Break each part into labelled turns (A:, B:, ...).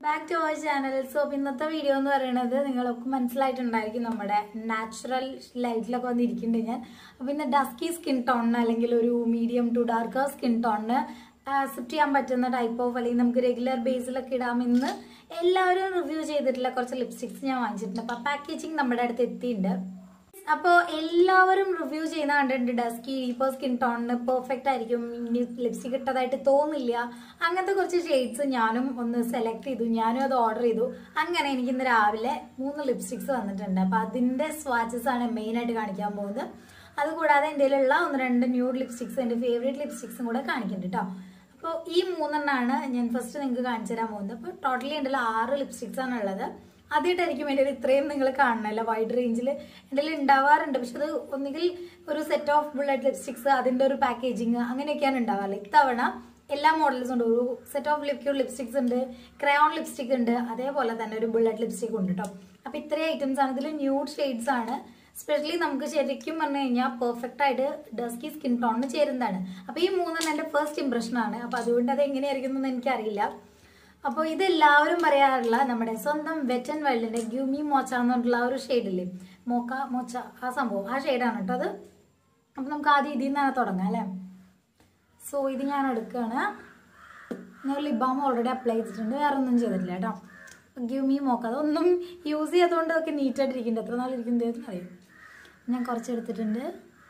A: Back to our channel so ഇന്നത്തെ video എന്ന് പറയുന്നത് നിങ്ങൾക്ക് മനസ്സിലായിട്ടുണ്ടായിരിക്കും നമ്മുടെ നാച്ചുറൽ ലൈറ്റിലൊക്കെ വന്നിരിക്കുന്നുണ്ട് ഞാൻ അപ്പോൾ ഇന്ന് ഡസ്കി സ്കിൻ ടോണിന് അല്ലെങ്കിൽ ഒരു മീഡിയം ടു ഡാർക്ക് സ്കിൻ ടോണിന് ആക്സെപ്റ്റ് ചെയ്യാൻ പറ്റുന്ന ടൈപ്പ് ഓഫ് അല്ലെങ്കിൽ നമുക്ക് റെഗുലർ ബേസിലൊക്കെ ഇടാമെന്ന് എല്ലാവരും റിവ്യൂ ചെയ്തിട്ടുള്ള കുറച്ച് ലിപ്സ്റ്റിക്സ് ഞാൻ വാങ്ങിച്ചിട്ടുണ്ട് അപ്പോൾ പാക്കേജിങ് നമ്മുടെ അടുത്ത് എത്തിയിട്ടുണ്ട് അപ്പോൾ എല്ലാവരും റിവ്യൂ ചെയ്യുന്ന കണ്ടിട്ടുണ്ട് ഡസ്കി ഇപ്പോൾ സ്കിൻ ടോണിന് പെർഫെക്റ്റ് ആയിരിക്കും ഇനി ലിപ്സ്റ്റിക് ഇട്ടതായിട്ട് തോന്നില്ല അങ്ങനത്തെ കുറച്ച് ഷെയ്ഡ്സ് ഞാനും ഒന്ന് സെലക്ട് ചെയ്തു ഞാനും അത് ഓർഡർ ചെയ്തു അങ്ങനെ എനിക്ക് ഇന്ന് രാവിലെ മൂന്ന് ലിപ്സ്റ്റിക്സ് വന്നിട്ടുണ്ട് അപ്പോൾ അതിൻ്റെ സ്വാച്ചസ് ആണ് മെയിനായിട്ട് കാണിക്കാൻ പോകുന്നത് അതുകൂടാതെ എൻ്റെ കയ്യിലുള്ള ഒന്ന് രണ്ട് ന്യൂഡ് ലിപ്സ്റ്റിക്സ് എൻ്റെ ഫേവറേറ്റ് ലിപ്സ്റ്റിക്സും കൂടെ കാണിക്കുന്നുണ്ട് കേട്ടോ അപ്പോൾ ഈ മൂന്നെണ്ണമാണ് ഞാൻ ഫസ്റ്റ് നിങ്ങൾക്ക് കാണിച്ചു തരാൻ പോകുന്നത് അപ്പോൾ ടോട്ടലി ഉണ്ടല്ലോ ആറ് ലിപ്സ്റ്റിക്സ് ആണ് ഉള്ളത് ആദ്യമായിട്ടായിരിക്കും എൻ്റെ കയ്യിൽ ഇത്രയും നിങ്ങൾ കാണണമല്ലോ വൈഡ് റേഞ്ചിൽ എൻ്റെ കയ്യിൽ ഉണ്ടാവാറുണ്ട് പക്ഷെ അത് ഒന്നുകിൽ ഒരു സെറ്റ് ഓഫ് ബുള്ളറ്റ് ലിപ്സ്റ്റിക്സ് അതിൻ്റെ ഒരു പാക്കേജിങ് അങ്ങനെയൊക്കെയാണ് ഉണ്ടാവാറ് ഇത്തവണ എല്ലാ മോഡൽസും ഉണ്ട് ഒരു സെറ്റ് ഓഫ് ലിക്വിഡ് ലിപ്സ്റ്റിക്സ് ഉണ്ട് ക്രയോൺ ലിപ്സ്റ്റിക് ഉണ്ട് അതേപോലെ തന്നെ ഒരു ബുള്ളറ്റ് ലിപ്സ്റ്റിക് ഉണ്ട് കേട്ടോ അപ്പോൾ ഇത്രയും ഐറ്റംസ് ആണ് ഇതിൽ ന്യൂഡ് ഷെയ്ഡ്സ് ആണ് സ്പെഷ്യലി നമുക്ക് ശരിക്കും പറഞ്ഞു കഴിഞ്ഞാൽ പെർഫെക്റ്റ് ആയിട്ട് ഡസ്കി സ്കിൻ ടോണിന് ചേരുന്നതാണ് അപ്പോൾ ഈ മൂന്നെണ്ണം എൻ്റെ ഫസ്റ്റ് ഇംപ്രഷൻ ആണ് അപ്പോൾ അതുകൊണ്ട് അത് എങ്ങനെയായിരിക്കും എന്ന് എനിക്കറിയില്ല അപ്പോൾ ഇത് എല്ലാവരും പറയാറുള്ള നമ്മുടെ സ്വന്തം വെറ്റൻ വെള്ളിൻ്റെ ഗ്യൂമി മോച്ച എന്ന് പറഞ്ഞിട്ടുള്ള ആ ഒരു ഷെയ്ഡില്ലേ മോക്ക മോച്ച ആ സംഭവം ആ ഷെയ്ഡാണ് കേട്ടോ അത് അപ്പോൾ നമുക്ക് ആദ്യം ഇതിൽ നിന്നാണ് തുടങ്ങാം അല്ലേ സോ ഇത് ഞാൻ എടുക്കുകയാണ് ഞാൻ ലിബാം ഓൾറെഡി അപ്ലൈ ചെയ്തിട്ടുണ്ട് വേറെ ഒന്നും ചെയ്തിട്ടില്ല കേട്ടോ ഗ്യൂമി മോക്ക അതൊന്നും യൂസ് ചെയ്യാത്തതുകൊണ്ട് അതൊക്കെ നീറ്റായിട്ടിരിക്കുന്നുണ്ട് എത്ര നാളിരിക്കുന്നത് അറിയും ഞാൻ കുറച്ച് എടുത്തിട്ടുണ്ട്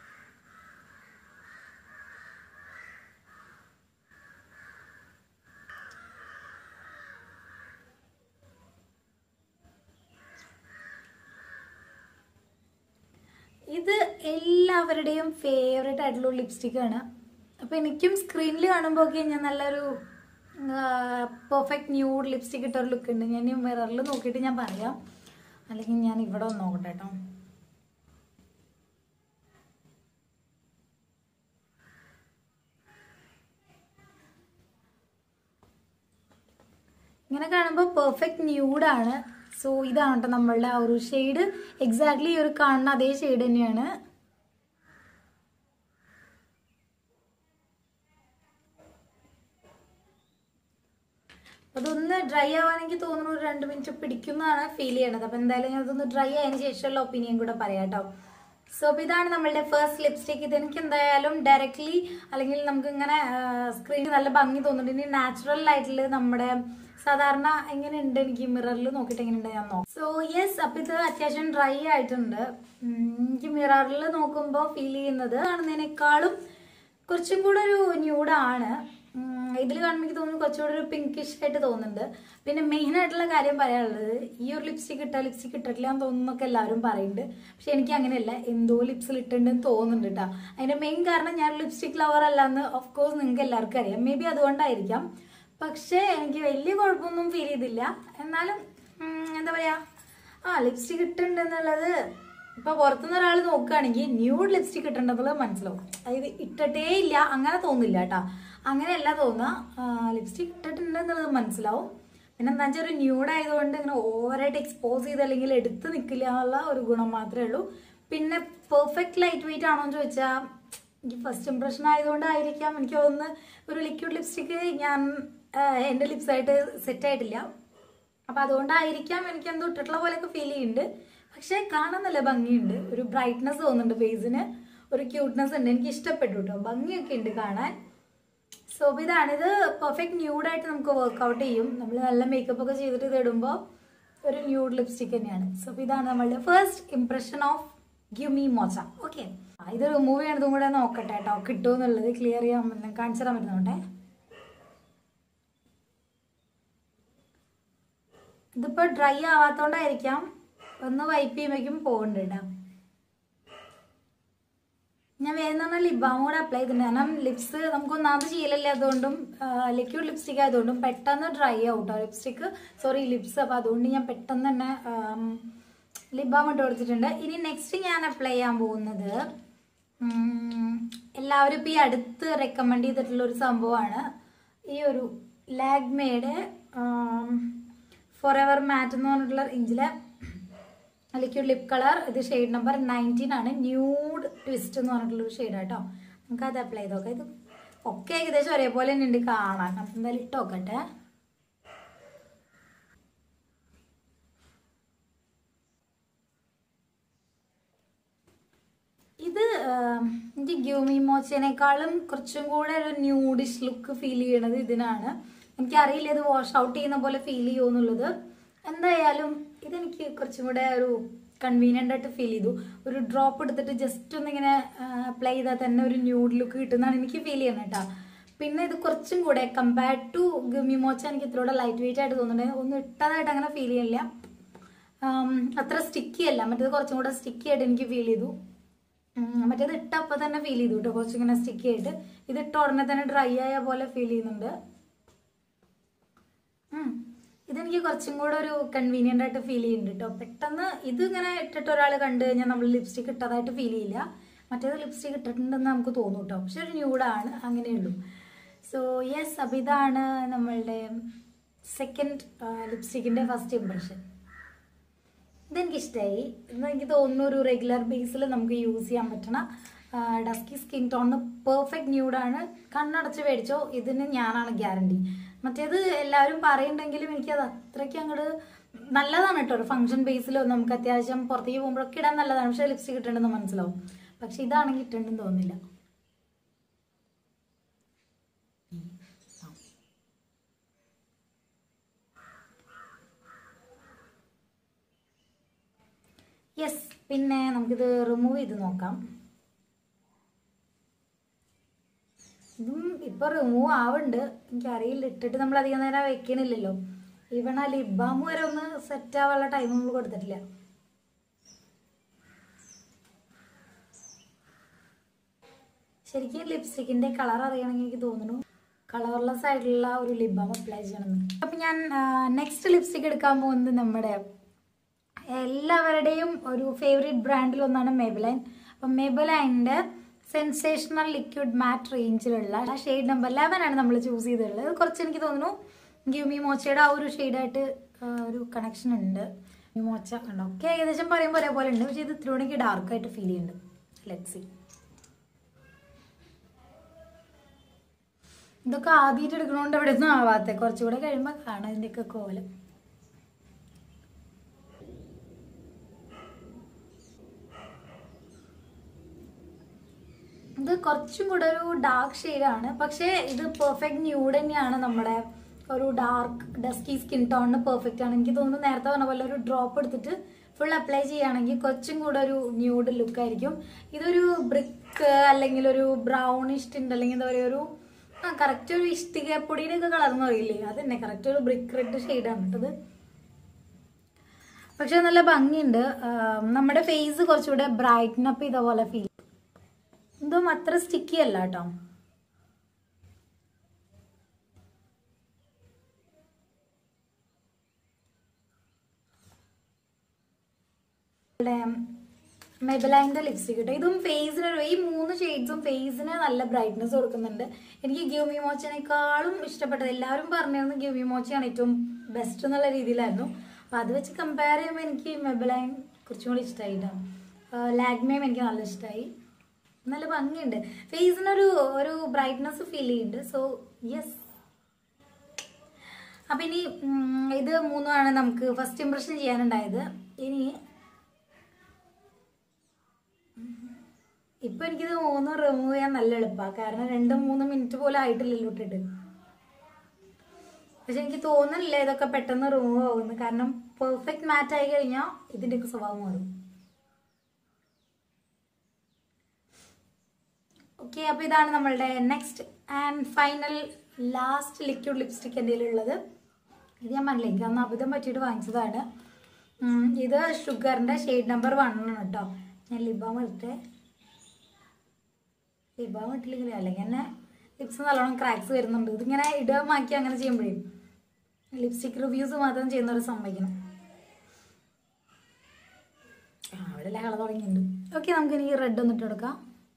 A: ഇത് എല്ലാവരുടെയും ഫേവറേറ്റ് ആയിട്ടുള്ള ലിപ്സ്റ്റിക് ആണ് അപ്പോൾ എനിക്കും സ്ക്രീനിൽ കാണുമ്പോൾ ഒക്കെ ഞാൻ നല്ലൊരു പെർഫെക്റ്റ് ന്യൂഡ് ലിപ്സ്റ്റിക് ഇട്ടൊരു ലുക്ക് ഉണ്ട് ഞാൻ മിററിൽ നോക്കിയിട്ട് ഞാൻ പറയാം അല്ലെങ്കിൽ ഞാൻ ഇവിടെ ഒന്ന് നോക്കട്ടെ കേട്ടോ ഇങ്ങനെ കാണുമ്പോൾ പെർഫെക്റ്റ് ന്യൂഡാണ് സോ ഇതാണ് കേട്ടോ നമ്മളുടെ ആ ഒരു ഷെയ്ഡ് എക്സാക്ട്ലി ഈ ഒരു കാണുന്ന അതേ ഷെയ്ഡ് തന്നെയാണ് അതൊന്ന് ഡ്രൈ ആവാൻ എനിക്ക് തോന്നുന്നു ഒരു രണ്ട് മിനിറ്റ് പിടിക്കുന്നതാണ് ഫീൽ ചെയ്യണത് അപ്പം എന്തായാലും ഞാൻ അതൊന്ന് ഡ്രൈ ആയതിനു ശേഷമുള്ള ഒപ്പീനിയൻ കൂടെ പറയാം കേട്ടോ സോ അപ്പോൾ ഇതാണ് നമ്മളുടെ ഫസ്റ്റ് ലിപ്സ്റ്റിക് ഇത് എനിക്ക് എന്തായാലും ഡയറക്റ്റ്ലി അല്ലെങ്കിൽ നമുക്ക് ഇങ്ങനെ സ്ക്രീനിൽ നല്ല ഭംഗി തോന്നുന്നുണ്ട് ഇനി നാച്ചുറൽ ആയിട്ടുള്ള നമ്മുടെ സാധാരണ എങ്ങനെ ഉണ്ട് എനിക്ക് മിററിൽ നോക്കിയിട്ട് എങ്ങനെ ഉണ്ട് ഞാൻ നോക്കാം സോ യെസ് അപ്പം ഇത് അത്യാവശ്യം ഡ്രൈ ആയിട്ടുണ്ട് എനിക്ക് മിററിൽ നോക്കുമ്പോൾ ഫീൽ ചെയ്യുന്നത് കാണുന്നതിനേക്കാളും കുറച്ചും കൂടെ ഒരു ന്യൂഡാണ് ഇതിൽ കാണുമ്പോൾ എനിക്ക് തോന്നുന്നു കുറച്ചുകൂടെ ഒരു പിങ്കിഷ് ആയിട്ട് തോന്നുന്നുണ്ട് പിന്നെ മെയിൻ ആയിട്ടുള്ള കാര്യം പറയാനുള്ളത് ഈ ഒരു ലിപ്സ്റ്റിക് ഇട്ട ലിപ്സ്റ്റിക് ഇട്ടിട്ടില്ല എന്ന് തോന്നുന്നൊക്കെ എല്ലാവരും പറയുന്നുണ്ട് പക്ഷെ എനിക്ക് അങ്ങനെയല്ല എന്തോ ലിപ്സിൽ ഇട്ടുണ്ടെന്ന് തോന്നുന്നുണ്ട് കേട്ടോ അതിന്റെ മെയിൻ കാരണം ഞാൻ ലിപ്സ്റ്റിക് ലവർ അല്ല എന്ന് ഓഫ് കോഴ്സ് നിങ്ങൾക്ക് എല്ലാവർക്കും അറിയാം മേ ബി അതുകൊണ്ടായിരിക്കാം പക്ഷേ എനിക്ക് വലിയ കുഴപ്പമൊന്നും ഫീൽ ചെയ്തില്ല എന്നാലും എന്താ പറയാ ആ ലിപ്സ്റ്റിക് ഇട്ടുണ്ടെന്നുള്ളത് ഇപ്പൊ പുറത്തുനിന്ന് ഒരാൾ നോക്കുകയാണെങ്കിൽ ന്യൂഡ് ലിപ്സ്റ്റിക് ഇട്ടുണ്ടെന്നുള്ളത് മനസ്സിലാവും അതായത് ഇട്ടിട്ടേ ഇല്ല അങ്ങനെ തോന്നില്ല കേട്ടോ അങ്ങനെയല്ല തോന്നുക ലിപ്സ്റ്റിക് ഇട്ടിട്ടുണ്ട് എന്നുള്ളത് മനസ്സിലാവും പിന്നെ എന്താ വെച്ചാൽ ഒരു ന്യൂഡ് ആയതുകൊണ്ട് ഇങ്ങനെ ഓവറായിട്ട് എക്സ്പോസ് ചെയ്ത് അല്ലെങ്കിൽ എടുത്ത് നിൽക്കില്ല എന്നുള്ള ഒരു ഗുണം മാത്രമേ ഉള്ളൂ പിന്നെ പെർഫെക്റ്റ് ലൈറ്റ് വെയിറ്റ് ആണോ എന്ന് ചോദിച്ചാൽ എനിക്ക് ഫസ്റ്റ് ഇംപ്രഷൻ ആയതുകൊണ്ടായിരിക്കാം എനിക്ക് തോന്നുന്നു ഒരു ലിക്വിഡ് ലിപ്സ്റ്റിക്ക് ഞാൻ എൻ്റെ ലിപ്സായിട്ട് സെറ്റ് ആയിട്ടില്ല അപ്പം അതുകൊണ്ടായിരിക്കാം എനിക്ക് എന്തോ ഇട്ടിട്ടുള്ള പോലെയൊക്കെ ഫീൽ ചെയ്യുന്നുണ്ട് പക്ഷേ കാണാൻ നല്ല ഭംഗിയുണ്ട് ഒരു ബ്രൈറ്റ്നസ് തോന്നുന്നുണ്ട് ഫേസിന് ഒരു ക്യൂട്ട്നെസ് ഉണ്ട് എനിക്ക് ഇഷ്ടപ്പെട്ടു കേട്ടോ ഭംഗിയൊക്കെ ഉണ്ട് കാണാൻ സോ ഇതാണ് ഇത് പെർഫെക്റ്റ് ന്യൂഡായിട്ട് നമുക്ക് വർക്ക്ഔട്ട് ചെയ്യും നമ്മൾ നല്ല മേക്കപ്പ് ഒക്കെ ചെയ്തിട്ട് ഇത് ഇടുമ്പോൾ ഒരു ന്യൂഡ് ലിപ്സ്റ്റിക് തന്നെയാണ് സോ ഇതാണ് നമ്മളുടെ first impression of gummy mocha okay ഇത് റിമൂവ് ചെയ്യണതും കൂടെ നോക്കട്ടെ കേട്ടോ കിട്ടുമെന്നുള്ളത് ക്ലിയർ ചെയ്യാൻ കാണിച്ചു തരാൻ പറ്റുന്നോട്ടെ ഇതിപ്പോൾ ഡ്രൈ ആവാത്തോണ്ടായിരിക്കാം ഒന്ന് വൈപ്പ് ചെയ്യുമ്പോഴേക്കും പോകുന്നുണ്ട് കേട്ടോ ഞാൻ വേഗം ലിബാം കൂടെ അപ്ലൈ ചെയ്തിട്ടുണ്ട് കാരണം ലിപ്സ് നമുക്ക് ഒന്നാമത് ശീലമില്ല അതുകൊണ്ടും ലിക്വിഡ് ലിപ്സ്റ്റിക് ആയതുകൊണ്ടും പെട്ടെന്ന് ഡ്രൈ ആവും കേട്ടോ ലിപ്സ്റ്റിക്ക് സോറി ലിപ്സ് അപ്പോൾ അതുകൊണ്ട് ഞാൻ പെട്ടെന്ന് തന്നെ ലിബാം ഇട്ട് കൊടുത്തിട്ടുണ്ട് ഇനി നെക്സ്റ്റ് ഞാൻ അപ്ലൈ ചെയ്യാൻ പോകുന്നത് എല്ലാവരും ഇപ്പോൾ ഈ അടുത്ത് റെക്കമെൻഡ് ചെയ്തിട്ടുള്ള ഒരു സംഭവമാണ് ഈ ഒരു ലാഗ്മയുടെ ഫോർ എവർ മാറ്റ് എന്ന് പറഞ്ഞിട്ടുള്ള റേഞ്ചിലെ ലിക്വിഡ് ലിപ് കളർ ഇത് ഷെയ്ഡ് നമ്പർ നയൻറ്റീൻ ആണ് ന്യൂഡ് ട്വിസ്റ്റ് എന്ന് പറഞ്ഞിട്ടുള്ള ഒരു ഷെയ്ഡ് കേട്ടോ നമുക്ക് അത് അപ്ലൈ ചെയ്ത് നോക്കാം ഇത് ഒക്കെ ഏകദേശം ഒരേപോലെ തന്നെ ഉണ്ട് കാണാൻ അപ്പം എന്തായാലും ഇട്ട് നോക്കട്ടെ ഇത് ആം, എനിക്ക് ഗ്യൂമി മോച്ചേനേക്കാളും കുറച്ചും കൂടെ ഒരു ന്യൂഡിഷ് ലുക്ക് ഫീൽ ചെയ്യണത് ഇതിനാണ് എനിക്കറിയില്ല ഇത് വാഷ് ഔട്ട് ചെയ്യുന്ന പോലെ ഫീൽ ചെയ്യുമെന്നുള്ളത് എന്തായാലും ഇതെനിക്ക് കുറച്ചും കൂടെ ഒരു കൺവീനിയൻ്റ് ആയിട്ട് ഫീൽ ചെയ്തു ഒരു ഡ്രോപ്പ് എടുത്തിട്ട് ജസ്റ്റ് ഒന്നിങ്ങനെ അപ്ലൈ ചെയ്താൽ തന്നെ ഒരു ന്യൂഡ് ലുക്ക് കിട്ടുന്നതാണ് എനിക്ക് ഫീൽ ചെയ്യുന്നത് കേട്ടോ പിന്നെ ഇത് കുറച്ചും കൂടെ കമ്പയർഡ് ടു ഗമി മോച്ച എനിക്ക് ഇത്രയൂടെ ലൈറ്റ് വെയിറ്റ് ആയിട്ട് തോന്നുന്നുണ്ട് ഒന്നും ഇട്ടതായിട്ട് അങ്ങനെ ഫീൽ ചെയ്യില്ല ആം, അത്ര സ്റ്റിക്കി അല്ല മറ്റേത് കുറച്ചും കൂടെ സ്റ്റിക്കി ആയിട്ട് എനിക്ക് ഫീൽ ചെയ്തു ഉം, മറ്റേത് ഇട്ട അപ്പം തന്നെ ഫീൽ ചെയ്തു കേട്ടോ കുറച്ചിങ്ങനെ സ്റ്റിക്കി ആയിട്ട് ഇത് ഇട്ട ഉടനെ തന്നെ ഡ്രൈ ആയ പോലെ ഫീൽ ചെയ്യുന്നുണ്ട് ഉം. ഇതെനിക്ക് കുറച്ചും കൂടെ ഒരു കൺവീനിയൻ്റ് ആയിട്ട് ഫീൽ ചെയ്യുന്നുണ്ട് കേട്ടോ പെട്ടെന്ന് ഇത് ഇങ്ങനെ ഇട്ടിട്ട് ഒരാൾ കണ്ടു കഴിഞ്ഞാൽ നമ്മൾ ലിപ്സ്റ്റിക് ഇട്ടതായിട്ട് ഫീൽ ചെയ്യില്ല മറ്റേത് ലിപ്സ്റ്റിക് ഇട്ടിട്ടുണ്ടെന്ന് നമുക്ക് തോന്നും കേട്ടോ പക്ഷെ ഒരു ന്യൂഡാണ് അങ്ങനെയുള്ളൂ സോ യെസ് അപ്പം ഇതാണ് നമ്മളുടെ സെക്കൻഡ് ലിപ്സ്റ്റിക്കിൻ്റെ ഫസ്റ്റ് ഇമ്പ്രഷൻ ഇതെനിക്കിഷ്ടമായി ഇന്ന് എനിക്ക് തോന്നുന്നു ഒരു റെഗുലർ ബേസിൽ നമുക്ക് യൂസ് ചെയ്യാൻ പറ്റണ ഡസ്കി സ്കിൻ ടോണിന് പെർഫെക്റ്റ് ന്യൂഡാണ് കണ്ണടച്ച് മേടിച്ചോ ഇതിന് ഞാനാണ് ഗ്യാരണ്ടി മറ്റേത് എല്ലാവരും പറയുന്നുണ്ടെങ്കിലും എനിക്കത് അത്രയ്ക്ക് അങ്ങോട്ട് നല്ലതാണ് കേട്ടോ ഒരു ഫംഗ്ഷൻ ബേസിലോ നമുക്ക് അത്യാവശ്യം പുറത്തേക്ക് പോകുമ്പോഴൊക്കെ ഇടാൻ നല്ലതാണ് പക്ഷേ ലിപ്സ്റ്റിക് ഇട്ടുണ്ടെന്ന് മനസ്സിലാവും പക്ഷെ ഇതാണെങ്കിൽ ഇട്ടുണ്ടെന്ന് തോന്നുന്നില്ല യെസ് പിന്നെ നമുക്കിത് റിമൂവ് ചെയ്ത് നോക്കാം ഇതും ഇപ്പൊ റിമൂവ് ആവുന്നുണ്ട് എനിക്കറിയില്ല ഇട്ടിട്ട് നമ്മൾ അധികം നേരം വെക്കണില്ലല്ലോ ഈവൺ ആ ലിപ് ബാം വരെ ഒന്ന് സെറ്റ് ആവാനുള്ള ടൈം നമ്മൾ കൊടുത്തിട്ടില്ല ശരിക്കും ലിപ്സ്റ്റിക്കിന്റെ കളർ അറിയണമെങ്കിൽ എനിക്ക് തോന്നുന്നു കളർലെസ് ആയിട്ടുള്ള ഒരു ലിപ് ബാം അപ്ലൈ ചെയ്യണമെന്ന് അപ്പൊ ഞാൻ നെക്സ്റ്റ് ലിപ്സ്റ്റിക് എടുക്കാൻ പോകുന്നത് നമ്മുടെ എല്ലാവരുടെയും ഒരു ഫേവറേറ്റ് ബ്രാൻഡിൽ ഒന്നാണ് മെബലൈൻ അപ്പം മെബലൈൻ്റെ സെൻസേഷണൽ ലിക്വിഡ് മാറ്റ് റേഞ്ചിലുള്ള ഷെയ്ഡ് നമ്പർ ലെവൻ ആണ് നമ്മൾ ചൂസ് ചെയ്തിട്ടുള്ളത് ഇത് കുറച്ച് എനിക്ക് തോന്നുന്നു ഗിമി മോച്ചയുടെ ആ ഒരു ഷെയ്ഡായിട്ട് ഒരു കണക്ഷൻ ഉണ്ട് ഗിമി മോച്ച ഉണ്ടോ ഒക്കെ ഏകദേശം പറയുമ്പോൾ ഒരേപോലെ ഉണ്ട് പക്ഷേ ഇത് ഇത്തിരി എനിക്ക് ഡാർക്കായിട്ട് ഫീൽ ചെയ്യുന്നുണ്ട് ലെറ്റ് സി ഇതൊക്കെ ആദ്യമായിട്ട് എടുക്കണോണ്ട് ഇവിടെ ഒന്നും ആവാത്ത കുറച്ചുകൂടെ കഴിയുമ്പോൾ കാണാം ഇതിൻ്റെയൊക്കെ കോലം ഇത് കുറച്ചും കൂടെ ഒരു ഡാർക്ക് ഷെയ്ഡാണ് പക്ഷേ ഇത് പെർഫെക്റ്റ് ന്യൂഡ് തന്നെയാണ് നമ്മുടെ ഒരു ഡാർക്ക് ഡസ്കി സ്കിൻ ടോണിന് പെർഫെക്റ്റ് ആണ് എനിക്ക് തോന്നുന്നു നേരത്തെ പറഞ്ഞ പോലെ ഒരു ഡ്രോപ്പ് എടുത്തിട്ട് ഫുൾ അപ്ലൈ ചെയ്യുകയാണെങ്കിൽ കുറച്ചും കൂടെ ഒരു ന്യൂഡ് ലുക്ക് ആയിരിക്കും ഇതൊരു ബ്രിക്ക് അല്ലെങ്കിൽ ഒരു ബ്രൗണിഷ് ടിൻ്റ് അല്ലെങ്കിൽ എന്താ പറയുക ഒരു ആ കറക്റ്റ് ഒരു ഇഷ്ടിക പൊടിയുടെ ഒക്കെ കളർ എന്ന് പറയില്ലേ അത് തന്നെ കറക്റ്റ് ഒരു ബ്രിക്ക് റെഡ് ഷെയ്ഡാണ് കേട്ടത് പക്ഷെ നല്ല ഭംഗിയുണ്ട് ആം, നമ്മുടെ ഫേസ് കുറച്ചുകൂടെ ബ്രൈറ്റൻ അപ്പ് ചെയ്ത പോലെ ഫീൽ ഇതും അത്ര സ്റ്റിക്കി അല്ല കേട്ടോ മെബലൈൻ്റെ ലിപ്സ്റ്റിക് കിട്ടും ഇതും ഫേസിന് ഈ മൂന്ന് ഷെയ്ഡ്സും ഫേസിന് നല്ല ബ്രൈറ്റ്നസ് കൊടുക്കുന്നുണ്ട് എനിക്ക് ഗ്യൂമി മോച്ചനേക്കാളും ഇഷ്ടപ്പെട്ടത് എല്ലാവരും പറഞ്ഞിരുന്നു ഗ്യൂമി മോച്ചയാണ് ഏറ്റവും ബെസ്റ്റ് എന്നുള്ള രീതിയിലായിരുന്നു അപ്പം അത് വെച്ച് കമ്പയർ ചെയ്യുമ്പോൾ എനിക്ക് മെബലൈൻ കുറച്ചും കൂടി ഇഷ്ടമായിട്ടാണ് ലാഗ്മേം എനിക്ക് നല്ല ഇഷ്ടമായി നല്ല ഭംഗിയുണ്ട് ഫേസിനൊരു ഒരു ബ്രൈറ്റ്നസ് ഫീൽ ചെയ്യുന്നുണ്ട് സോ യെസ് അപ്പം ഇനി ഉം, ഇത് മൂന്നുമാണ് നമുക്ക് ഫസ്റ്റ് ഇംപ്രഷൻ ചെയ്യാനുണ്ടായത് ഇനി ഇപ്പൊ എനിക്കിത് മൂന്നും റിമൂവ് ചെയ്യാൻ നല്ല എളുപ്പമാണ് കാരണം രണ്ടും മൂന്നും മിനിറ്റ് പോലും ആയിട്ടില്ലല്ലോ ഇട്ടിട്ട് പക്ഷെ എനിക്ക് തോന്നുന്നില്ല ഇതൊക്കെ പെട്ടെന്ന് റിമൂവ് ആവുന്നു കാരണം പെർഫെക്റ്റ് മാറ്റ് ആയി കഴിഞ്ഞാൽ ഇതിൻ്റെയൊക്കെ സ്വഭാവം മാറും ഓക്കെ അപ്പോൾ ഇതാണ് നമ്മളുടെ next and final last liquid lipstick എൻ്റെ ഉള്ളത് ഇത് ഞാൻ പറഞ്ഞില്ല എനിക്ക് അന്ന് അബദ്ധം പറ്റിയിട്ട് വാങ്ങിച്ചതാണ് ഉം, ഇത് ഷുഗറിൻ്റെ ഷെയ്ഡ് നമ്പർ വൺ ആണ് കേട്ടോ ഞാൻ ലിബാം എടുത്തേ ലിബാം ഇട്ടില്ലെങ്കിൽ അല്ലെങ്കിൽ തന്നെ ലിപ്സ് നല്ലോണം ക്രാക്സ് വരുന്നുണ്ട് ഇതിങ്ങനെ ഇടുക മാക്കി അങ്ങനെ ചെയ്യുമ്പോഴേ ലിപ്സ്റ്റിക് റിവ്യൂസ് മാത്രം ചെയ്യുന്നവർ സമ്മതിക്കണം ആ അവിടെ ലഹള തുടങ്ങിയിട്ടുണ്ട് ഓക്കെ നമുക്ക് ഇനി റെഡ് ഒന്നിട്ട് കൊടുക്കാം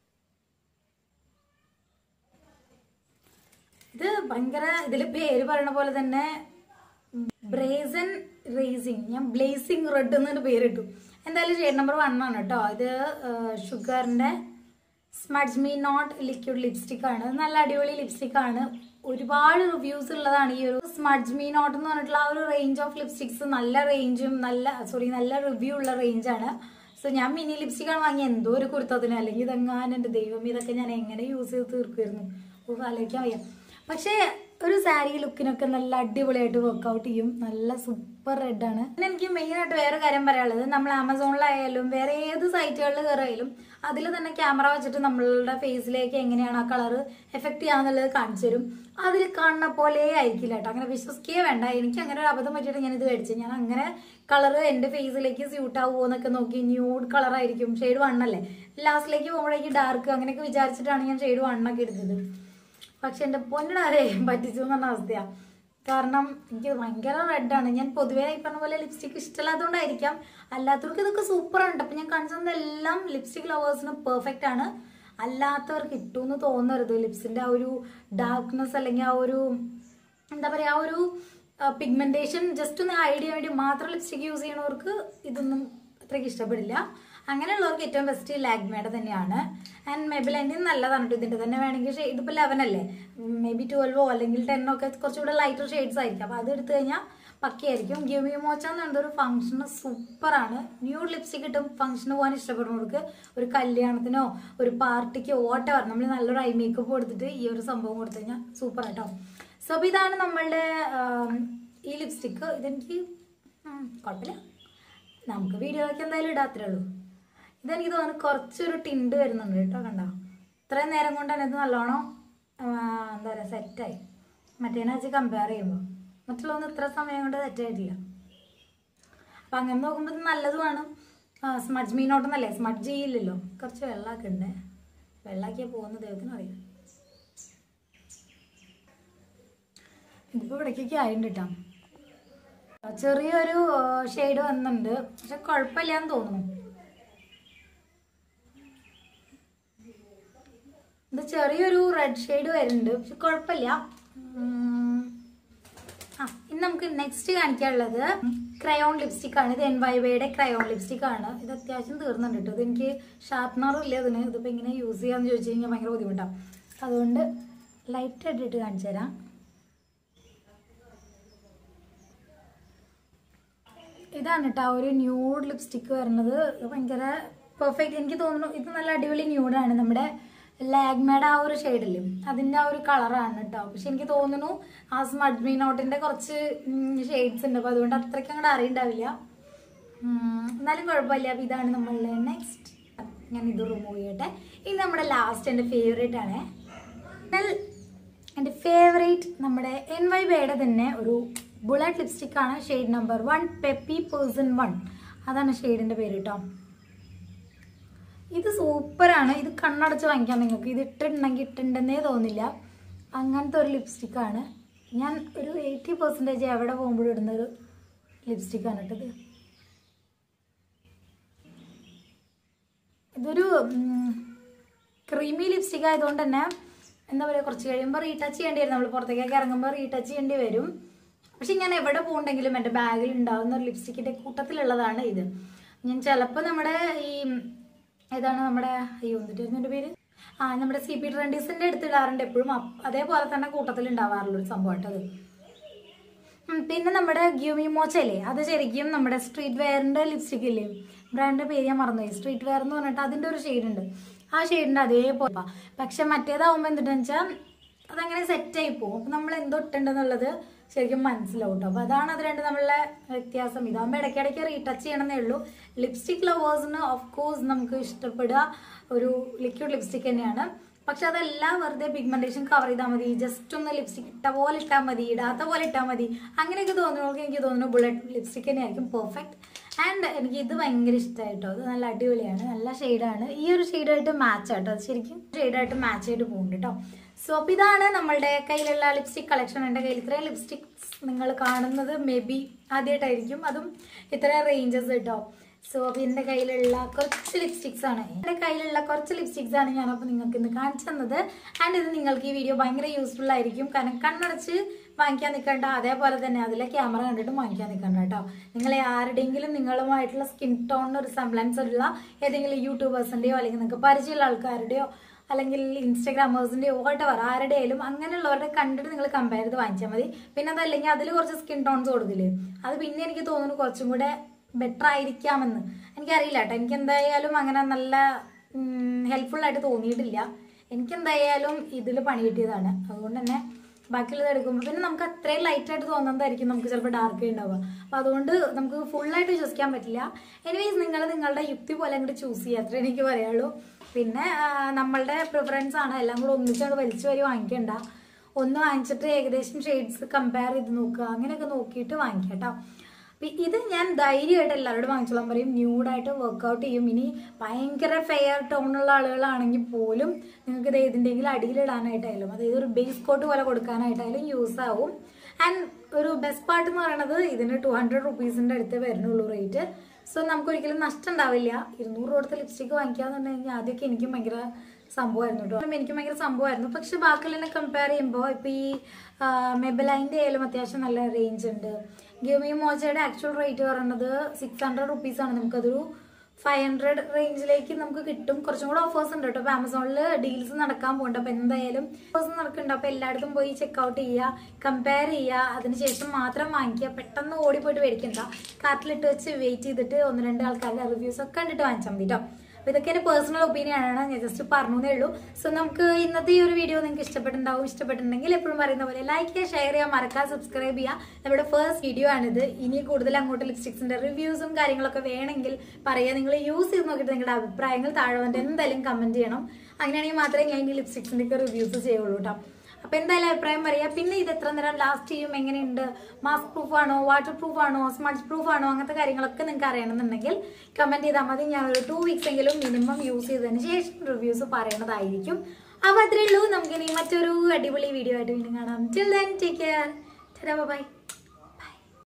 A: ഇത് ഭയങ്കര ഇതിൽ പേര് പറയണ പോലെ തന്നെ ബ്രേസൻ റേസിങ് ഞാൻ ബ്ലേസിങ് റെഡ് എന്നൊരു പേരിട്ടു എന്തായാലും ഷെയ്ഡ് നമ്പർ വൺ ആണ് കേട്ടോ ഇത് ഷുഗറിന്റെ smudge me not liquid lipstick ആണ് ഇത് നല്ല അടിപൊളി ലിപ്സ്റ്റിക് ആണ് ഒരുപാട് റിവ്യൂസ് ഉള്ളതാണ് ഈ ഒരു സ്മഡ്ജ് മീ നോട്ട് എന്ന് പറഞ്ഞിട്ടുള്ള ആ ഒരു റേഞ്ച് ഓഫ് ലിപ്സ്റ്റിക്സ് നല്ല റേഞ്ചും നല്ല സോറി നല്ല റിവ്യൂ ഉള്ള റേഞ്ചാണ് സോ ഞാൻ മിനി ലിപ്സ്റ്റിക്കാണ് വാങ്ങിയ എന്തോ ഒരു കുരുത്തത്തിന് അല്ലെങ്കിൽ ഇതെങ്ങാനും എൻ്റെ ദൈവം ഇതൊക്കെ ഞാൻ എങ്ങനെ യൂസ് ചെയ്ത് തീർക്കുമായിരുന്നു ഓ ആലോചിക്കാൻ വയ്യ പക്ഷേ ഒരു സാരി ലുക്കിനൊക്കെ നല്ല അടിപൊളിയായിട്ട് വർക്കൗട്ട് ചെയ്യും നല്ല സൂപ്പർ റെഡാണ് പിന്നെ എനിക്ക് മെയിനായിട്ട് വേറെ കാര്യം പറയാനുള്ളത് നമ്മൾ ആമസോണിലായാലും വേറെ ഏത് സൈറ്റുകളിൽ കയറിയാലും അതിൽ തന്നെ ക്യാമറ വെച്ചിട്ട് നമ്മളുടെ ഫേസിലേക്ക് എങ്ങനെയാണ് ആ കളർ എഫക്ട് ചെയ്യാന്നുള്ളത് കാണിച്ചു തരും അതിൽ കാണുന്ന പോലെ ആയിരിക്കില്ല കേട്ടോ അങ്ങനെ വിശ്വസിക്കേ വേണ്ട എനിക്ക് അങ്ങനെ ഒരു അബദ്ധം പറ്റിയിട്ട് ഞാൻ ഇത് മേടിച്ചു ഞാൻ അങ്ങനെ കളർ എൻ്റെ ഫേസിലേക്ക് സ്യൂട്ട് ആവുമോ എന്നൊക്കെ നോക്കി ന്യൂഡ് കളർ ആയിരിക്കും ഷെയ്ഡ് വണ്ണല്ലേ ലാസ്റ്റിലേക്ക് പോകുമ്പോഴേക്ക് ഡാർക്ക് അങ്ങനെയൊക്കെ വിചാരിച്ചിട്ടാണ് ഞാൻ ഷെയ്ഡ് വണ്ണൊക്കെ എടുത്തത് പക്ഷെ എൻ്റെ പൊന്നിടാരെ പറ്റിച്ചു എന്ന് പറഞ്ഞ അവസ്ഥയാണ് കാരണം എനിക്ക് ഭയങ്കര റെഡാണ് ഞാൻ പൊതുവേ ഈ പറഞ്ഞ പോലെ ലിപ്സ്റ്റിക് ഇഷ്ടമല്ലാത്തതുകൊണ്ടായിരിക്കാം അല്ലാത്തവർക്ക് ഇതൊക്കെ സൂപ്പറാണ് അപ്പം ഞാൻ കാണിച്ചതെല്ലാം ലിപ്സ്റ്റിക് ലവേഴ്സിന് പെർഫെക്റ്റ് ആണ് അല്ലാത്തവർക്ക് ഇട്ടുമെന്ന് തോന്നരുത് ലിപ്സിൻ്റെ ആ ഒരു ഡാർക്ക്നെസ് അല്ലെങ്കിൽ ആ ഒരു എന്താ പറയുക ആ ഒരു പിഗ്മെന്റേഷൻ ജസ്റ്റ് ഒന്ന് ഹൈഡ് ചെയ്യാൻ വേണ്ടി മാത്രം ലിപ്സ്റ്റിക് യൂസ് ചെയ്യണവർക്ക് ഇതൊന്നും അത്രയ്ക്ക് ഇഷ്ടപ്പെടില്ല അങ്ങനെയുള്ളവർക്ക് ഏറ്റവും ബെസ്റ്റ് ലാഗ്മയുടെ തന്നെയാണ് ആൻഡ് മെബിലൈൻ്റെ നല്ലതാണ് കേട്ടോ ഇതിൻ്റെ തന്നെ വേണമെങ്കിൽ ഷെയ്ഡ് ഇപ്പോൾ ലെവൻ അല്ലേ മേ ബി ട്വൽവോ അല്ലെങ്കിൽ ടെന്നോ ഒക്കെ കുറച്ചുകൂടെ ലൈറ്റർ ഷെയ്ഡ്സ് ആയിരിക്കും അപ്പോൾ അത് എടുത്തു കഴിഞ്ഞാൽ പക്കയായിരിക്കും ഗിമി മോച്ച എന്ന് പറയുന്നത് ഒരു ഫംഗ്ഷന് സൂപ്പറാണ് ന്യൂ ലിപ്സ്റ്റിക് ഇട്ടും ഫംഗ്ഷന് പോകാൻ ഇഷ്ടപ്പെടുന്നവർക്ക് ഒരു കല്യാണത്തിനോ ഒരു പാർട്ടിക്കോ ഓട്ടവർ നമ്മൾ നല്ലൊരു ഐ മേക്കപ്പ് കൊടുത്തിട്ട് ഈ ഒരു സംഭവം കൊടുത്തു കഴിഞ്ഞാൽ സൂപ്പർ ആട്ടോ സോ അപ്പോൾ ഇതാണ് നമ്മളുടെ ആം, ഈ ലിപ്സ്റ്റിക്ക് ഇതെനിക്ക് ഉം, കുഴപ്പമില്ല നമുക്ക് വീഡിയോയ്ക്ക് എന്തായാലും ഇടാത്രേ ഉള്ളൂ ഇതെനിക്ക് തോന്നുന്നു കുറച്ചൊരു ടിൻഡ് വരുന്നുണ്ട് കേട്ടോ കണ്ടോ ഇത്രയും നേരം കൊണ്ടാണ് ഇത് നല്ലോണം ആ, എന്താ പറയുക സെറ്റായി മറ്റേനെ വെച്ച് കമ്പയർ ചെയ്യുമ്പോൾ മറ്റുള്ളതൊന്നും ഇത്ര സമയം കൊണ്ട് സെറ്റായിട്ടില്ല അപ്പം അങ്ങനെ നോക്കുമ്പോൾ ഇത് നല്ലതുമാണ് സ്മഡ്ജ് മീനോട്ടെന്നല്ലേ സ്മഡ്ജ് ചെയ്യില്ലല്ലോ കുറച്ച് വെള്ളമൊക്കെ ഉണ്ട് വെള്ളമാക്കിയാൽ പോകുന്ന ദൈവത്തിന് അറിയാം ഇതിപ്പോൾ ഇവിടേക്കൊക്കെ ആയിട്ടുണ്ട് കേട്ടോ ചെറിയൊരു ഷെയ്ഡ് വന്നിട്ടുണ്ട് പക്ഷെ കുഴപ്പമില്ല എന്ന് തോന്നുന്നു ഇത് ചെറിയൊരു റെഡ് ഷെയ്ഡ് വരുന്നുണ്ട് പക്ഷെ കുഴപ്പമില്ല ഉം. ആ ഇനി നമുക്ക് നെക്സ്റ്റ് കാണിക്കാനുള്ളത് ക്രയോൺ ലിപ്സ്റ്റിക് ആണ് ഇത് എൻ വൈവയുടെ ക്രയോൺ ലിപ്സ്റ്റിക് ആണ് ഇത് അത്യാവശ്യം തീർന്നുണ്ട് കേട്ടോ ഇത് എനിക്ക് ഷാർപ്നറും ഇല്ല ഇതിന് ഇതിപ്പോൾ ഇങ്ങനെ യൂസ് ചെയ്യാന്ന് ചോദിച്ചു കഴിഞ്ഞാൽ ഭയങ്കര ബുദ്ധിമുട്ടാണ് അതുകൊണ്ട് ലൈറ്റ് ഇട്ടിട്ട് കാണിച്ചു തരാം ഇതാണ് കേട്ടോ ഒരു ന്യൂഡ് ലിപ്സ്റ്റിക്ക് വരുന്നത് ഇത് ഭയങ്കര പെർഫെക്റ്റ് എനിക്ക് തോന്നുന്നു ഇത് നല്ല അടിപൊളി ന്യൂഡാണ് നമ്മുടെ ലാഗ്മയുടെ ആ ഒരു ഷെയ്ഡില്ലേ അതിൻ്റെ ആ ഒരു കളറാണ് കേട്ടോ പക്ഷെ എനിക്ക് തോന്നുന്നു ആ സ്മഡ് മീനോട്ടിൻ്റെ കുറച്ച് ഷെയ്ഡ്സ് ഉണ്ട് അപ്പോൾ അതുകൊണ്ട് അത്രയ്ക്ക് അങ്ങോട്ട് അറിയണ്ടാവില്ല ഉം, എന്നാലും കുഴപ്പമില്ല അപ്പോൾ ഇതാണ് നമ്മളുടെ നെക്സ്റ്റ് ഞാൻ ഇത് റിമൂവ് ചെയ്യട്ടെ ഇത് നമ്മുടെ ലാസ്റ്റ് എൻ്റെ ഫേവറേറ്റ് ആണ് എന്നാൽ എൻ്റെ ഫേവറേറ്റ് നമ്മുടെ എൻ വൈ ബേയുടെ തന്നെ ഒരു ബുള്ളറ്റ് ലിപ്സ്റ്റിക് ആണ് shade number one peppy person one അതാണ് ഷെയ്ഡിൻ്റെ പേര് കേട്ടോ ഇത് സൂപ്പറാണ് ഇത് കണ്ണടച്ച് വാങ്ങിക്കാം നിങ്ങൾക്ക് ഇത് ഇട്ടിട്ടുണ്ടെങ്കിൽ ഇട്ടിട്ടുണ്ടെന്നേ തോന്നില്ല അങ്ങനത്തെ ഒരു ലിപ്സ്റ്റിക്കാണ് ഞാൻ ഒരു എയ്റ്റി പെർസെൻറ്റേജ് എവിടെ പോകുമ്പോഴും ഇടുന്നൊരു ലിപ്സ്റ്റിക്കാണ് കേട്ടത് ഇതൊരു ക്രീമി ലിപ്സ്റ്റിക് ആയതുകൊണ്ട് തന്നെ എന്താ പറയുക കുറച്ച് കഴിയുമ്പോൾ റീടച്ച് ചെയ്യേണ്ടി വരും നമ്മൾ പുറത്തേക്കൊക്കെ ഇറങ്ങുമ്പോൾ റീടച്ച് ചെയ്യേണ്ടി വരും പക്ഷെ ഞാൻ എവിടെ പോകുന്നുണ്ടെങ്കിലും എൻ്റെ ബാഗിൽ ഉണ്ടാകുന്ന ഒരു ലിപ്സ്റ്റിക്കിൻ്റെ കൂട്ടത്തിലുള്ളതാണ് ഇത് ഞാൻ ചിലപ്പോൾ നമ്മുടെ ഈ ഏതാണ് നമ്മുടെ അയ്യോ എന്നിട്ടായിരുന്നു എൻ്റെ പേര് ആ നമ്മുടെ സി പി ട്രെൻഡീസിൻ്റെ അടുത്ത് ഇടാറുണ്ട് എപ്പോഴും അപ്പ് അതേപോലെ തന്നെ കൂട്ടത്തിൽ ഉണ്ടാവാറുള്ള ഒരു സംഭവം കേട്ടോ അത് ഉം, പിന്നെ നമ്മുടെ ഗ്യൂമി മോച്ചല്ലേ അത് ശരിക്കും നമ്മുടെ സ്ട്രീറ്റ് വെയറിന്റെ ലിപ്സ്റ്റിക് ഇല്ലേ ബ്രാൻഡിന്റെ പേര് ഞാൻ മറന്നുപോയി സ്ട്രീറ്റ് വെയർ എന്ന് പറഞ്ഞിട്ട് അതിന്റെ ഒരു ഷെയ്ഡ് ഉണ്ട് ആ ഷെയ്ഡിന്റെ അതേപോലെ പക്ഷെ മറ്റേതാവുമ്പോൾ എന്തിട്ടാന്ന് വെച്ചാൽ അതങ്ങനെ സെറ്റ് ആയി പോകും അപ്പൊ നമ്മൾ എന്തോ ഇട്ടുണ്ടെന്നുള്ളത് ശരിക്കും മനസ്സിലാവും കേട്ടോ അപ്പൊ അതാണ് അത് രണ്ട് നമ്മളുടെ വ്യത്യാസം ഇതാകുമ്പോൾ ഇടയ്ക്കിടയ്ക്ക് റീടച്ച് ചെയ്യണമെന്നേ ഉള്ളൂ ലിപ്സ്റ്റിക് ലവേഴ്സിന് ഓഫ് കോഴ്സ് നമുക്ക് ഇഷ്ടപ്പെടുക ഒരു ലിക്വിഡ് ലിപ്സ്റ്റിക് തന്നെയാണ് പക്ഷെ അതെല്ലാം വെറുതെ പിഗ്മെന്റേഷൻ കവർ ചെയ്താൽ മതി ജസ്റ്റ് ഒന്ന് ലിപ്സ്റ്റിക് ഇട്ട പോലെ ഇട്ടാൽ മതി ഇടാത്ത പോലെ ഇട്ടാൽ മതി അങ്ങനെയൊക്കെ തോന്നുന്നവർക്ക് എനിക്ക് തോന്നുന്നു ബുള്ളറ്റ് ലിപ്സ്റ്റിക് തന്നെയായിരിക്കും പെർഫെക്റ്റ് ആൻഡ് എനിക്ക് ഇത് ഭയങ്കര ഇഷ്ടമായിട്ടോ അത് നല്ല അടിപൊളിയാണ് നല്ല ഷെയ്ഡാണ് ഈ ഒരു ഷെയ്ഡായിട്ട് മാച്ച് ആട്ടോ അത് ശരിക്കും ഷെയ്ഡായിട്ട് മാച്ച് ചെയ്ത് പോകുന്നുണ്ട് കേട്ടോ സോ അപ്പോൾ ഇതാണ് നമ്മളുടെ കയ്യിലുള്ള ലിപ്സ്റ്റിക് കളക്ഷൻ എൻ്റെ കയ്യിൽ ഇത്രയും ലിപ്സ്റ്റിക്സ് നിങ്ങൾ കാണുന്നത് മേ ബി ആദ്യമായിട്ടായിരിക്കും അതും ഇത്രയും റേഞ്ചസ് കേട്ടോ സോ അപ്പോൾ എൻ്റെ കയ്യിലുള്ള കുറച്ച് ലിപ്സ്റ്റിക്സ് ആണ് എൻ്റെ കയ്യിലുള്ള കുറച്ച് ലിപ്സ്റ്റിക്സ് ആണ് ഞാനപ്പോൾ നിങ്ങൾക്ക് ഇന്ന് കാണിച്ചു തന്നത് ആൻഡ് ഇത് നിങ്ങൾക്ക് ഈ വീഡിയോ ഭയങ്കര യൂസ്ഫുൾ ആയിരിക്കും കാരണം കണ്ണടച്ച് വാങ്ങിക്കാൻ നിൽക്കണ്ട അതേപോലെ തന്നെ അതിലെ ക്യാമറ കണ്ടിട്ട് വാങ്ങിക്കാൻ നിൽക്കണ്ട കേട്ടോ നിങ്ങളെ ആരുടെയെങ്കിലും നിങ്ങളുമായിട്ടുള്ള സ്കിൻ ടോണിന് ഒരു സംബ്ലൻസ് ഉള്ള ഏതെങ്കിലും യൂട്യൂബേഴ്സിൻ്റെയോ അല്ലെങ്കിൽ നിങ്ങൾക്ക് പരിചയമുള്ള ആൾക്കാരുടെയോ അല്ലെങ്കിൽ ഇൻസ്റ്റാഗ്രാമേഴ്സിൻ്റെയോ വോട്ടവർ ആരുടെയും അങ്ങനെയുള്ളവരുടെ കണ്ടിട്ട് നിങ്ങൾ കമ്പയർ ചെയ്ത് വാങ്ങിച്ചാൽ മതി പിന്നെ അതല്ലെങ്കിൽ അതിൽ കുറച്ച് സ്കിൻ ടോൺസ് കൊടുക്കില്ലേ അത് പിന്നെ എനിക്ക് തോന്നുന്നു കുറച്ചും കൂടെ ബെറ്റർ ആയിരിക്കാമെന്ന് എനിക്കറിയില്ല കേട്ടോ എനിക്ക് എന്തായാലും അങ്ങനെ നല്ല ഹെൽപ്ഫുൾ ആയിട്ട് തോന്നിയിട്ടില്ല എനിക്ക് എന്തായാലും ഇതിൽ പണി കിട്ടിയതാണ് അതുകൊണ്ട് തന്നെ ബാക്കിയുള്ളത് എടുക്കുമ്പോൾ പിന്നെ നമുക്ക് അത്രയും ലൈറ്റ് ആയിട്ട് തോന്നുന്നതായിരിക്കും നമുക്ക് ചിലപ്പോൾ ഡാർക്ക് ഉണ്ടാവുക അപ്പോൾ അതുകൊണ്ട് നമുക്ക് ഫുള്ളായിട്ട് വിശ്വസിക്കാൻ പറ്റില്ല എനിവേസ് നിങ്ങൾ നിങ്ങളുടെ യുക്തി പോലെ അങ്ങോട്ട് ചൂസ് ചെയ്യുക അത്രേ എനിക്ക് പറയുള്ളൂ പിന്നെ ആ, നമ്മളുടെ പ്രിഫറൻസ് ആണ് എല്ലാം കൂടെ ഒന്നിച്ചങ്ങോട്ട് വലിച്ചു വരി വാങ്ങിക്കണ്ട ഒന്ന് വാങ്ങിച്ചിട്ട് ഏകദേശം ഷെയ്ഡ്സ് കമ്പയർ ചെയ്ത് നോക്കുക അങ്ങനെയൊക്കെ നോക്കിയിട്ട് വാങ്ങിക്കാം കേട്ടോ അപ്പൊ ഇത് ഞാൻ ധൈര്യമായിട്ട് എല്ലാവരോടും വാങ്ങിച്ചോളാൻ പറയും ന്യൂഡായിട്ട് വർക്കൗട്ട് ചെയ്യും ഇനി ഭയങ്കര ഫെയർ ടോണുള്ള ആളുകളാണെങ്കിൽ പോലും നിങ്ങൾക്ക് ഇത് ഏതിൻ്റെങ്കിലും അടിയിലിടാനായിട്ടായാലും അതായത് ഒരു ബേസ് കോട്ട് പോലെ കൊടുക്കാനായിട്ടായാലും യൂസ് ആവും ആൻഡ് ഒരു ബെസ്റ്റ് പാർട്ട് എന്ന് പറയുന്നത് ഇതിന് ടു ഹൺഡ്രഡ് റുപ്പീസിൻ്റെ അടുത്ത് വരുന്നുള്ളൂ റേറ്റ് സോ നമുക്ക് ഒരിക്കലും നഷ്ടം ഉണ്ടാവില്ല ഇരുന്നൂറ് രൂപ കൊടുത്ത് ലിപ്സ്റ്റിക്ക് വാങ്ങിക്കാന്ന് പറഞ്ഞു കഴിഞ്ഞാൽ ആദ്യമൊക്കെ എനിക്കും ഭയങ്കര സംഭവമായിരുന്നു കേട്ടോ എനിക്ക് ഭയങ്കര സംഭവമായിരുന്നു പക്ഷെ ബാക്കിയുള്ളതിനെ കമ്പയർ ചെയ്യുമ്പോൾ ഇപ്പോൾ ഈ മെബലൈൻ്റെ ആയാലും അത്യാവശ്യം നല്ല റേഞ്ച് ഉണ്ട് ഗിമി മോജയുടെ ആക്ച്വൽ റേറ്റ് പറയുന്നത് സിക്സ് ഹൺഡ്രഡ് റുപ്പീസാണ് നമുക്കതൊരു ഫൈവ് ഹൺഡ്രഡ് റേഞ്ചിലേക്ക് നമുക്ക് കിട്ടും കുറച്ചും കൂടെ ഓഫേഴ്സ് ഉണ്ട് കേട്ടോ അപ്പോൾ ആമസോണിൽ ഡീൽസ് നടക്കാൻ പോകുന്നുണ്ട് അപ്പോൾ എന്തായാലും ഓഫേഴ്സ് നടക്കുന്നുണ്ട് അപ്പോൾ എല്ലായിടത്തും പോയി ചെക്ക് ഔട്ട് ചെയ്യുക കമ്പയർ ചെയ്യുക അതിനുശേഷം മാത്രം വാങ്ങിക്കുക പെട്ടെന്ന് ഓടിപ്പോയിട്ട് മേടിക്കണ്ട കാർട്ടിലിട്ട് വെച്ച് വെയിറ്റ് ചെയ്തിട്ട് ഒന്ന് രണ്ട് ആൾക്കാരുടെ റിവ്യൂസ് ഒക്കെ കണ്ടിട്ട് വാങ്ങിച്ചാൽ മതി കേട്ടോ അപ്പോൾ ഇതൊക്കെ എൻ്റെ പേഴ്സണൽ ഒപ്പീനിയൻ ആണ് ഞാൻ ജസ്റ്റ് പറഞ്ഞേ ഉള്ളൂ സോ നമുക്ക് ഇന്നത്തെ ഈ ഒരു വീഡിയോ നിങ്ങൾക്ക് ഇഷ്ടപ്പെട്ടിട്ടുണ്ടാവും ഇഷ്ടപ്പെട്ടിട്ടുണ്ടെങ്കിൽ എപ്പോഴും പറയുന്ന പോലെ ലൈക്ക് ചെയ്യുക ഷെയർ ചെയ്യുക മറക്കുക സബ്സ്ക്രൈബ് ചെയ്യുക നമ്മുടെ ഫസ്റ്റ് വീഡിയോ ആണിത് ഇനി കൂടുതൽ അങ്ങോട്ട് ലിപ്സ്റ്റിക്സിന്റെ റിവ്യൂസും കാര്യങ്ങളൊക്കെ വേണമെങ്കിൽ പറയുക നിങ്ങൾ യൂസ് ചെയ്ത് നോക്കിയിട്ട് നിങ്ങളുടെ അഭിപ്രായങ്ങൾ താഴെ വന്നിട്ട് എന്തായാലും കമന്റ് ചെയ്യണം അങ്ങനെയാണെങ്കിൽ മാത്രമേ ഞാൻ ഇനി ലിപ്സ്റ്റിക്സിന്റെ ഒക്കെ റിവ്യൂസ് ചെയ്യുള്ളൂ കേട്ടോ അപ്പൊ എന്തായാലും അഭിപ്രായം പറയാ പിന്നെ ഇത് എത്ര നേരം ലാസ്റ്റ് ചെയ്യും എങ്ങനെയുണ്ട് മാസ്ക് പ്രൂഫ് ആണോ വാട്ടർ പ്രൂഫ് ആണോ സ്മഡ്ജ് പ്രൂഫ് ആണോ അങ്ങനത്തെ കാര്യങ്ങളൊക്കെ നിങ്ങൾക്ക് അറിയണമെന്നുണ്ടെങ്കിൽ കമന്റ് ചെയ്താൽ മതി ഞാൻ ഒരു ടു വീക്സ് എങ്കിലും മിനിമം യൂസ് ചെയ്തതിന് ശേഷം റിവ്യൂസ് പറയണതായിരിക്കും അപ്പൊ അത്രേ ഉള്ളൂ നമുക്കിനി മറ്റൊരു അടിപൊളി വീഡിയോ ആയിട്ട് വീണ്ടും കാണാം till then take care by